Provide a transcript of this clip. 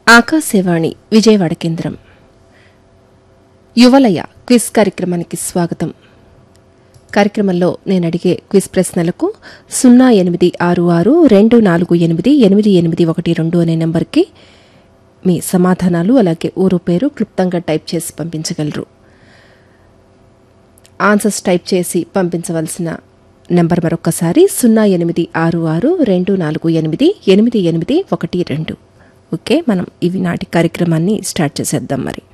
ఆకాశవాణి విజయవాడ కేంద్రం యువలయ క్విజ్ కార్యక్రమానికి స్వాగతం కార్యక్రమంలో నేను అడిగే క్విజ్ ప్రశ్నలకు సున్నా ఎనిమిది ఆరు ఆరు రెండు నాలుగు ఎనిమిది ఎనిమిది ఎనిమిది ఒకటి రెండు అనే నెంబర్కి మీ సమాధానాలు అలాగే ఊరు పేరు క్లుప్తంగా టైప్ చేసి పంపించగలరు ఆన్సర్స్ టైప్ చేసి పంపించవలసిన నెంబర్ మరొకసారి సున్నా ఎనిమిది ఆరు ఆరు రెండు నాలుగు ఎనిమిది ఎనిమిది ఎనిమిది ఒకటి రెండు ఓకే మనం ఇవి నాటి కార్యక్రమాన్ని స్టార్ట్ చేసేద్దాం మరి